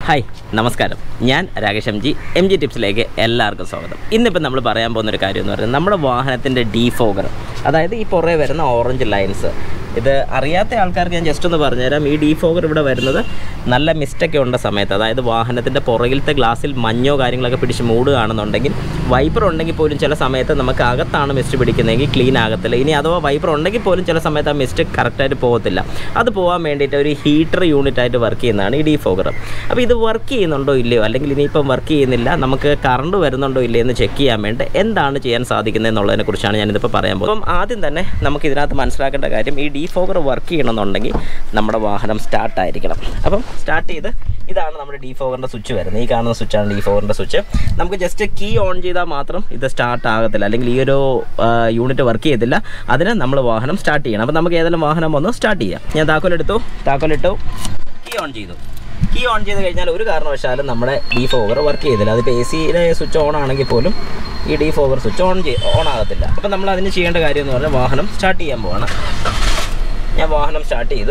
hi നമസ്കാരം ഞാൻ Rakesh M G M G ടിപ്സിലേക്ക് എല്ലാവർക്കും സ്വാഗതം ഇന്നിപ്പോൾ നമ്മൾ പറയാൻ പോകുന്ന ഒരു കാര്യം എന്ന് പറയുന്നത് നമ്മുടെ വാഹനത്തിൻ്റെ ഡീഫോഗർ അതായത് ഈ പുറകെ വരുന്ന ഓറഞ്ച് ലൈൻസ് ഇത് അറിയാത്ത ആൾക്കാർക്ക് ഞാൻ ജസ്റ്റ് ഒന്ന് പറഞ്ഞുതരാം ഈ ഡീഫോഗർ ഇവിടെ വരുന്നത് നല്ല മിസ്റ്റൊക്കെ ഉണ്ട സമയത്ത് അതായത് വാഹനത്തിൻ്റെ പുറകിലത്തെ ഗ്ലാസ്സിൽ മഞ്ഞോ കാര്യങ്ങളൊക്കെ പിടിച്ച് മൂടുകയാണെന്നുണ്ടെങ്കിൽ വൈപ്പർ ഉണ്ടെങ്കിൽ പോലും ചില സമയത്ത് നമുക്ക് അകത്താണ് മിസ്റ്റ് പിടിക്കുന്നതെങ്കിൽ ക്ലീൻ ആകത്തില്ല ഇനി അഥവാ വൈപ്പർ ഉണ്ടെങ്കിൽ പോലും ചില സമയത്ത് ആ മിസ്റ്റ് കറക്റ്റായിട്ട് പോകത്തില്ല അത് പോകാൻ വേണ്ടിയിട്ട് ഒരു ഹീറ്റർ യൂണിറ്റ് ആയിട്ട് വർക്ക് ചെയ്യുന്നതാണ് ഈ ഡീഫോഗർ അപ്പോൾ ഇത് വർക്ക് ചെയ്യുന്നുണ്ടോ ഇല്ലയോ അല്ലെങ്കിൽ ഇനിയിപ്പം വർക്ക് ചെയ്യുന്നില്ല നമുക്ക് കറണ്ട് വരുന്നുണ്ടോ ഇല്ലയോ എന്ന് ചെക്ക് ചെയ്യാൻ വേണ്ടി എന്താണ് ചെയ്യാൻ സാധിക്കുന്നത് എന്നുള്ളതിനെ കുറിച്ചാണ് ഞാനിതിപ്പോൾ പറയാൻ പോകുന്നത് അപ്പം ആദ്യം തന്നെ നമുക്ക് ഇതിനകത്ത് മനസ്സിലാക്കേണ്ട കാര്യം ഈ ഡീഫോഗർ വർക്ക് ചെയ്യണമെന്നുണ്ടെങ്കിൽ നമ്മുടെ വാഹനം സ്റ്റാർട്ട് ആയിരിക്കണം അപ്പം സ്റ്റാർട്ട് ചെയ്ത് ഇതാണ് നമ്മുടെ ഡീഫോഗറിൻ്റെ സ്വിച്ച് വരുന്നത് ഈ കാണുന്ന സ്വിച്ചാണ് ഡീഫോഗറിൻ്റെ സ്വിച്ച് നമുക്ക് ജസ്റ്റ് കീ ഓൺ ചെയ്താൽ മാത്രം ഇത് സ്റ്റാർട്ട് ആകത്തില്ല അല്ലെങ്കിൽ ഈ ഒരു യൂണിറ്റ് വർക്ക് ചെയ്തില്ല അതിന് നമ്മൾ വാഹനം സ്റ്റാർട്ട് ചെയ്യണം അപ്പോൾ നമുക്ക് ഏതെങ്കിലും വാഹനം ഒന്ന് സ്റ്റാർട്ട് ചെയ്യാം ഞാൻ താക്കോലെടുത്തു താക്കോലിട്ടു കീ ഓൺ ചെയ്തു കീ ഓൺ ചെയ്ത് കഴിഞ്ഞാൽ ഒരു കാരണവശാലും നമ്മുടെ ഡീഫോഗർ വർക്ക് ചെയ്തില്ല അതിപ്പോൾ എ സിയിലെ സ്വിച്ച് ഓൺ ആണെങ്കിൽ പോലും ഈ ഡീഫോഗർ സ്വിച്ച് ഓൺ ചെയ് ഓൺ ആകത്തില്ല അപ്പോൾ നമ്മൾ അതിന് ചെയ്യേണ്ട കാര്യം എന്ന് പറഞ്ഞാൽ വാഹനം സ്റ്റാർട്ട് ചെയ്യാൻ പോവാണ് ഞാൻ വാഹനം സ്റ്റാർട്ട് ചെയ്തു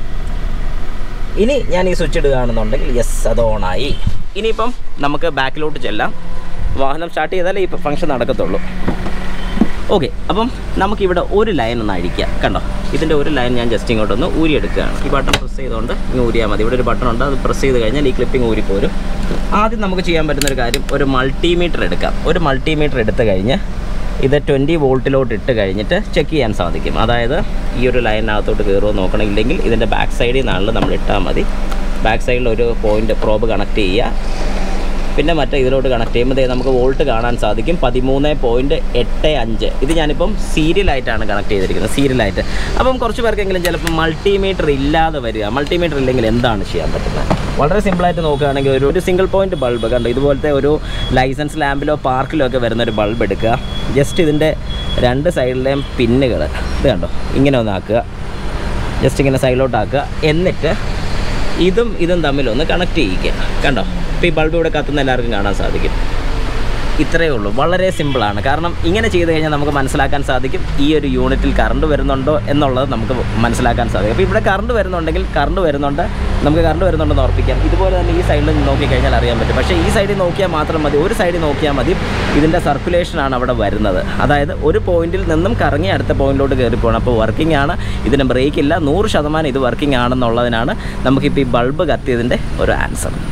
ഇനി ഞാൻ ഈ സ്വിച്ച് ഇടുകയാണെന്നുണ്ടെങ്കിൽ യെസ് അത് ഓണായി ഇനിയിപ്പം നമുക്ക് ബാക്കിലോട്ട് ചെല്ലാം വാഹനം സ്റ്റാർട്ട് ചെയ്താലേ ഈ ഫംഗ്ഷൻ നടക്കത്തുള്ളൂ ഓക്കെ അപ്പം നമുക്കിവിടെ ഒരു ലൈൻ ഒന്ന് അഴിക്കാം കണ്ടോ ഇതിൻ്റെ ഒരു ലൈൻ ഞാൻ ജസ്റ്റ് ഇങ്ങോട്ടൊന്ന് ഊരിയെടുക്കുകയാണ് ഈ ബട്ടൺ പ്രസ് ചെയ്തുകൊണ്ട് ഇങ്ങ് ഊരിയാൽ മതി ഇവിടെ ഒരു ബട്ടൺ ഉണ്ട് അത് പ്രസ് ചെയ്ത് കഴിഞ്ഞാൽ ഈ ക്ലിപ്പിംഗ് ഊരിപ്പോരും ആദ്യം നമുക്ക് ചെയ്യാൻ പറ്റുന്ന ഒരു കാര്യം ഒരു മൾട്ടിമീറ്റർ എടുക്കാം ഒരു മൾട്ടിമീറ്റർ എടുത്തു കഴിഞ്ഞ് ഇത് ട്വൻറ്റി വോൾട്ടിലോട്ട് ഇട്ട് കഴിഞ്ഞിട്ട് ചെക്ക് ചെയ്യാൻ സാധിക്കും അതായത് ഈ ഒരു ലൈനകത്തോട്ട് കയറുമോ നോക്കണം ഇല്ലെങ്കിൽ ഇതിൻ്റെ ബാക്ക് സൈഡിൽ നിന്നാണല്ലോ നമ്മൾ ഇട്ടാൽ മതി ബാക്ക് സൈഡിൽ ഒരു പോയിൻ്റ് പ്രോബ് കണക്ട് ചെയ്യുക പിന്നെ മറ്റേ ഇതിലോട്ട് കണക്ട് ചെയ്യുമ്പോൾ ദേ നമുക്ക് വോൾട്ട് കാണാൻ സാധിക്കും പതിമൂന്ന് പോയിൻറ്റ് എട്ട് അഞ്ച് ഇത് ഞാനിപ്പം സീരിയലായിട്ടാണ് കണക്ട് ചെയ്തിരിക്കുന്നത് സീരിയലായിട്ട് അപ്പം കുറച്ച് പേർക്കെങ്കിലും ചിലപ്പോൾ മൾട്ടിമീറ്റർ ഇല്ലാതെ വരിക മൾട്ടിമീറ്റർ ഇല്ലെങ്കിൽ എന്താണ് ചെയ്യാൻ പറ്റുന്നത് വളരെ സിമ്പിളായിട്ട് നോക്കുകയാണെങ്കിൽ ഒരു ഒരു സിംഗിൾ പോയിൻറ്റ് ബൾബ് കണ്ടോ ഇതുപോലത്തെ ഒരു ലൈസൻസ് ലാമ്പിലോ പാർക്കിലോ ഒക്കെ വരുന്ന ഒരു ബൾബ് എടുക്കുക ജസ്റ്റ് ഇതിൻ്റെ രണ്ട് സൈഡിലെയും പിന്നുകൾ ഇത് കണ്ടോ ഇങ്ങനെ ഒന്ന് ആക്കുക ജസ്റ്റ് ഇങ്ങനെ സൈഡിലോട്ടാക്കുക എന്നിട്ട് ഇതും ഇതും തമ്മിലൊന്ന് കണക്ട് ചെയ്യിക്കുക കണ്ടോ ഇപ്പോൾ ഈ ബൾബ് ഇവിടെ കത്തുന്ന എല്ലാവർക്കും കാണാൻ സാധിക്കും ഇത്രയേ ഉള്ളൂ വളരെ സിമ്പിളാണ് കാരണം ഇങ്ങനെ ചെയ്ത് കഴിഞ്ഞാൽ നമുക്ക് മനസ്സിലാക്കാൻ സാധിക്കും ഈ ഒരു യൂണിറ്റിൽ കറണ്ട് വരുന്നുണ്ടോ എന്നുള്ളത് നമുക്ക് മനസ്സിലാക്കാൻ സാധിക്കും അപ്പോൾ ഇവിടെ കറണ്ട് വരുന്നുണ്ടെങ്കിൽ കറണ്ട് വരുന്നുണ്ട് നമുക്ക് കറണ്ട് വരുന്നുണ്ടെന്ന് ഉറപ്പിക്കാം ഇതുപോലെ തന്നെ ഈ സൈഡിൽ നോക്കിക്കഴിഞ്ഞാൽ അറിയാൻ പറ്റും പക്ഷേ ഈ സൈഡിൽ നോക്കിയാൽ മാത്രം മതി ഒരു സൈഡിൽ നോക്കിയാൽ മതി ഇതിൻ്റെ സർക്കുലേഷനാണ് അവിടെ വരുന്നത് അതായത് ഒരു പോയിന്റിൽ നിന്നും കറങ്ങി അടുത്ത പോയിന്റിലോട്ട് കയറി പോകണം അപ്പോൾ വർക്കിംഗ് ആണ് ഇതിന് ബ്രേക്ക് ഇല്ല നൂറ് ശതമാനം ഇത് വർക്കിംഗ് ആണെന്നുള്ളതിനാണ് നമുക്കിപ്പോൾ ഈ ബൾബ് കത്തിയതിൻ്റെ ഒരു ആൻസർ